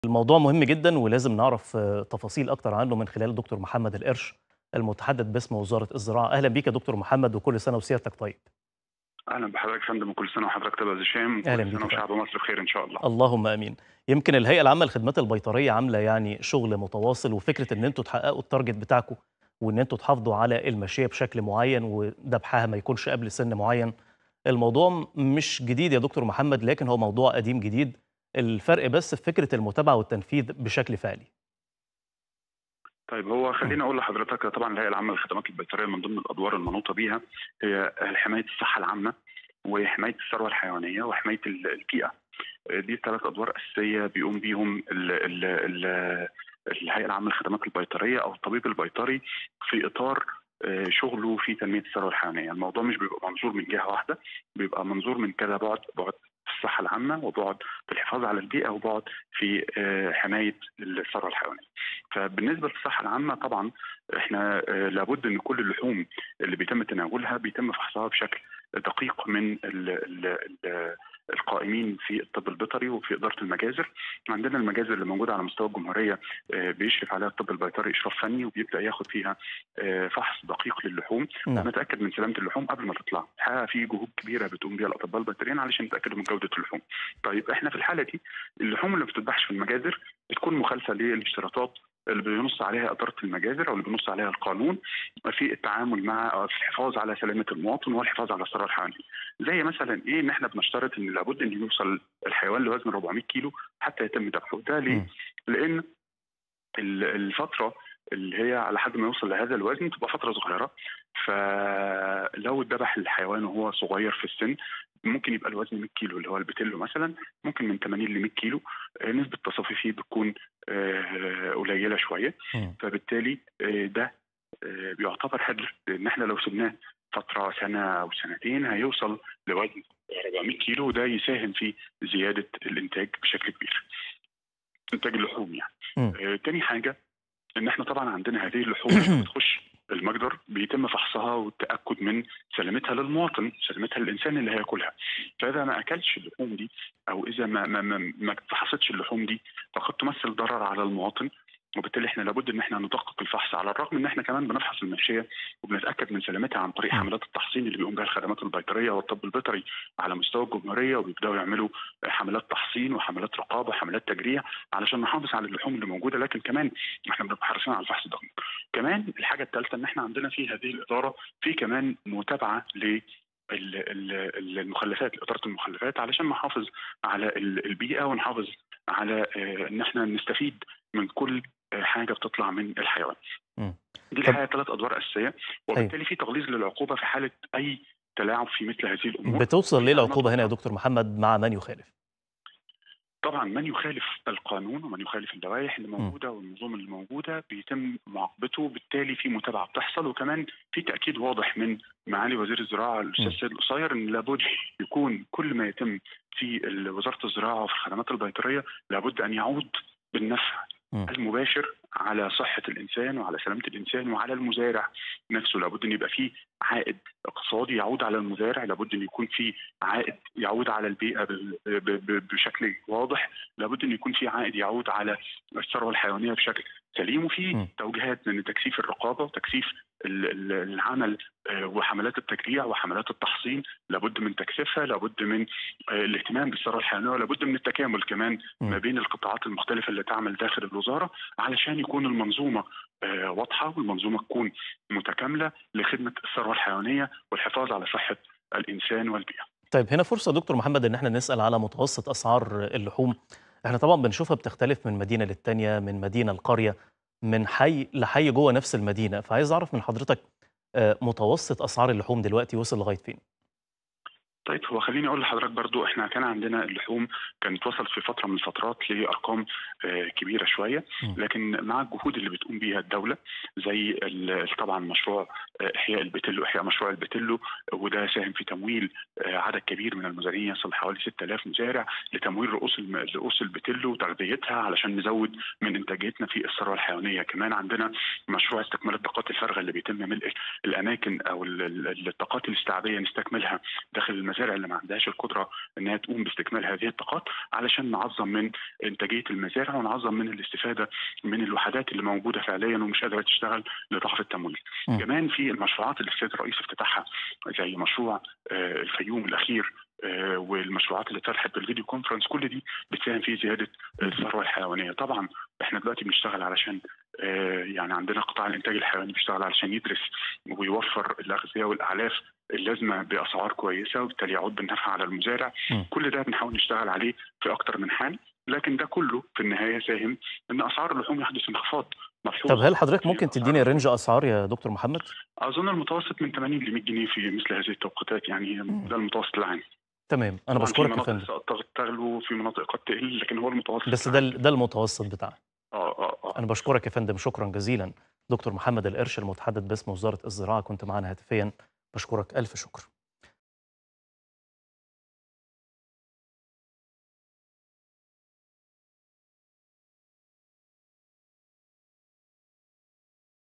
الموضوع مهم جدًا ولازم نعرف تفاصيل أكتر عنه من خلال الدكتور محمد القرش المتحدث باسم وزارة الزراعة، أهلًا بيك يا دكتور محمد وكل سنة وسيادتك طيب. أهلا بحضرتك يا فندم وكل سنة وحضرتك طيب يا هشام أهلا وكل بيك سنة يا وشعب مصر بخير إن شاء الله. اللهم آمين. يمكن الهيئة العامة للخدمات البيطرية عاملة يعني شغل متواصل وفكرة إن أنتم تحققوا التارجت بتاعكم وإن أنتم تحافظوا على الماشية بشكل معين وذبحها ما يكونش قبل سن معين. الموضوع مش جديد يا دكتور محمد لكن هو موضوع قديم جديد، الفرق بس في فكرة المتابعة والتنفيذ بشكل فعلي. طيب هو خليني اقول لحضرتك طبعا الهيئه العامه للخدمات البيطريه من ضمن الادوار المنوطه بيها هي حمايه الصحه العامه وحمايه الثروه الحيوانيه وحمايه ال- البيئه. دي ثلاث ادوار اساسيه بيقوم بيهم ال ال ال الهيئه العامه للخدمات البيطريه او الطبيب البيطري في اطار آه، شغله في تنميه الثروه الحيوانيه، الموضوع مش بيبقى منظور من جهه واحده، بيبقى منظور من كذا بعد، بعد في الصحه العامه وبعد في الحفاظ على البيئه وبعد في آه، حمايه الثروه الحيوانيه. فبالنسبه للصحه العامه طبعا احنا آه، لابد ان كل اللحوم اللي بيتم تناولها بيتم فحصها بشكل دقيق من ال ال ال القائمين في الطب البيطري وفي اداره المجازر عندنا المجازر اللي موجوده على مستوى الجمهوريه آه، بيشرف عليها الطب البيطري اشراف فني وبيبدا ياخد فيها آه، فحص دقيق للحوم نعم. ونتاكد من سلامه اللحوم قبل ما تطلع الحقيقه في جهود كبيره بتقوم بيها الاطباء البيطريين علشان يتاكدوا من جوده اللحوم طيب احنا في الحاله دي اللحوم اللي ما بتذبحش في المجازر بتكون مخالفه للاشتراطات اللي بينص عليها اداره المجازر او اللي بينص عليها القانون في التعامل مع أو في الحفاظ على سلامه المواطن والحفاظ على الثروه الحيوانيه. زي مثلا ايه ان احنا بنشترط ان لابد ان يوصل الحيوان لوزن 400 كيلو حتى يتم ذبحه، ده ليه؟ مم. لان ال- الفتره اللي هي على حد ما يوصل لهذا الوزن تبقى فتره صغيره فلو اتذبح الحيوان وهو صغير في السن ممكن يبقى الوزن 100 كيلو اللي هو البتلو مثلا ممكن من 80 ل 100 كيلو آه، نسبه تصافي فيه بتكون آه، قليله شويه مم. فبالتالي آه، ده آه، بيعتبر هدر لان احنا لو سبناه فتره سنه او سنتين هيوصل لوزن 400 كيلو وده يساهم في زياده الانتاج بشكل كبير. انتاج اللحوم يعني. مم. آه، تاني حاجه ان احنا طبعا عندنا هذه اللحوم لما بتخش المجدر بيتم فحصها والتاكد من سلامتها للمواطن، سلامتها للانسان اللي هياكلها. فاذا ما اكلش اللحوم دي او اذا ما ما ما, ما فحصتش اللحوم دي فقد تمثل ضرر على المواطن وبالتالي احنا لابد ان احنا ندقق الفحص على الرغم ان احنا كمان بنفحص الماشيه وبنتاكد من سلامتها عن طريق مم. حملات التحصين اللي بيقوم بها الخدمات البيطريه والطب البيطري على مستوى الجمهوريه وبيبداوا يعملوا حملات تحصين وحملات رقابه وحملات تجريع علشان نحافظ على اللحوم اللي موجوده لكن كمان احنا بنبقى حريصين على الفحص الدقيق. كمان الحاجه الثالثه ان احنا عندنا في هذه الاداره في كمان متابعه ل ال- ال- المخلفات اداره المخلفات علشان نحافظ على ال- البيئه ونحافظ على آه، ان احنا نستفيد من كل آه، حاجه بتطلع من الحيوان. مم. دي طب- الحقيقه ثلاث ادوار اساسيه وبالتالي في تغليظ للعقوبه في حاله اي تلاعب في مثل هذه الامور. بتوصل ليه في العقوبة هنا يا أنماط دكتور محمد مع من يخالف؟ طبعا من يخالف القانون ومن يخالف اللوائح اللي موجوده والنظام اللي موجوده بيتم معاقبته بالتالي في متابعه بتحصل وكمان في تاكيد واضح من معالي وزير الزراعه الاستاذ م. سيد القصير ان لابد يكون كل ما يتم في ال- وزاره الزراعه وفي الخدمات البيطريه لابد ان يعود بالنفع م. المباشر على صحه الانسان وعلى سلامه الانسان وعلى المزارع نفسه لابد ان يبقى فيه عائد اقتصادي يعود على المزارع لابد ان يكون في عائد يعود على البيئه ب- ب- ب- بشكل واضح لابد ان يكون في عائد يعود على الثروه الحيوانيه بشكل سليم م. وفي توجيهات من تكثيف الرقابه وتكثيف ال- ال- العمل آه، وحملات التجريع وحملات التحصين لابد من تكثيفها لابد من آه، الاهتمام بالثروه الحيوانيه ولابد من التكامل كمان م. ما بين القطاعات المختلفه اللي تعمل داخل الوزاره علشان يكون المنظومه آه، واضحه والمنظومه تكون متكامله لخدمه الثروه الحيوانيه والحفاظ على صحه الانسان والبيئه. طيب هنا فرصة دكتور محمد إن احنا نسأل على متوسط أسعار اللحوم، احنا طبعا بنشوفها بتختلف من مدينة للتانية، من مدينة لقرية، من حي لحي جوه نفس المدينة، فعايز أعرف من حضرتك آه، متوسط أسعار اللحوم دلوقتي وصل لغاية فين؟ طيب هو خليني اقول لحضرتك برضو احنا كان عندنا اللحوم كانت وصلت في فتره من الفترات لارقام آه، كبيره شويه م. لكن مع الجهود اللي بتقوم بيها الدوله زي ال- طبعا مشروع آه، احياء البتلو احياء مشروع البتلو وده ساهم في تمويل آه، عدد كبير من المزارعين يصل حوالي 6000 مزارع لتمويل رؤوس الم- رؤوس البتلو وتغذيتها علشان نزود من انتاجيتنا في الثروه الحيوانيه كمان عندنا مشروع استكمال الطاقات الفارغه اللي بيتم ملء الاماكن او ال- ال- الطاقات الاستيعابيه نستكملها داخل المزارع المزارع اللي ما عندهاش القدره انها تقوم باستكمال هذه الطاقات علشان نعظم من انتاجيه المزارع ونعظم من الاستفاده من الوحدات اللي موجوده فعليا ومش قادره تشتغل لضعف التمويل. م. كمان في المشروعات اللي السيد الرئيس افتتحها زي مشروع آه، الفيوم الاخير آه، والمشروعات اللي اتفتحت بالفيديو كونفرنس كل دي بتساهم في زياده الثروه الحيوانيه طبعا احنا دلوقتي بنشتغل علشان آه، يعني عندنا قطاع الانتاج الحيواني بيشتغل علشان يدرس ويوفر الاغذيه والاعلاف اللازمه باسعار كويسه وبالتالي يعود بالنفع على المزارع م. كل ده بنحاول نشتغل عليه في اكتر من حال لكن ده كله في النهايه ساهم ان اسعار اللحوم يحدث انخفاض ملحوظ طب هل حضرتك في ممكن أسعار تديني رينج اسعار يا دكتور محمد اظن المتوسط من 80 ل 100 جنيه في مثل هذه التوقيتات يعني مم. ده المتوسط العام تمام انا طبعا في بشكرك يا مناطق فندم ستغ- تغلو وفي مناطق قد تقل لكن هو المتوسط بس ده ال- ده المتوسط بتاعنا اه اه اه انا بشكرك يا فندم شكرا جزيلا دكتور محمد القرش المتحدث باسم وزاره الزراعه كنت معنا هاتفيا بشكرك الف شكر